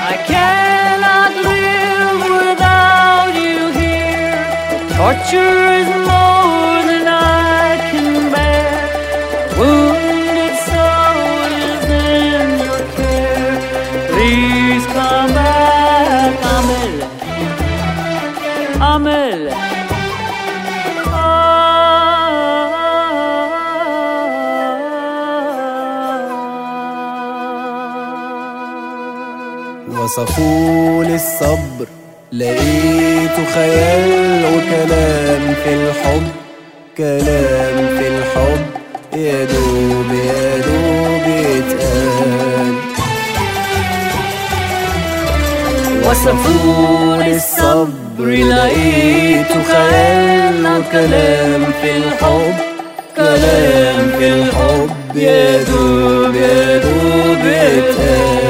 I cannot live without you here. Torture is more than I can bear. Wounded soul is in your care. Please come back, Amel. Amel. وصفوا للصبر لقيته خيال وكلام في الحب كلام في الحب يا دوب يا دوب يتقال وصفوا للصبر لقيته خيال وكلام في الحب كلام في الحب يا دوب يا دوب يتقال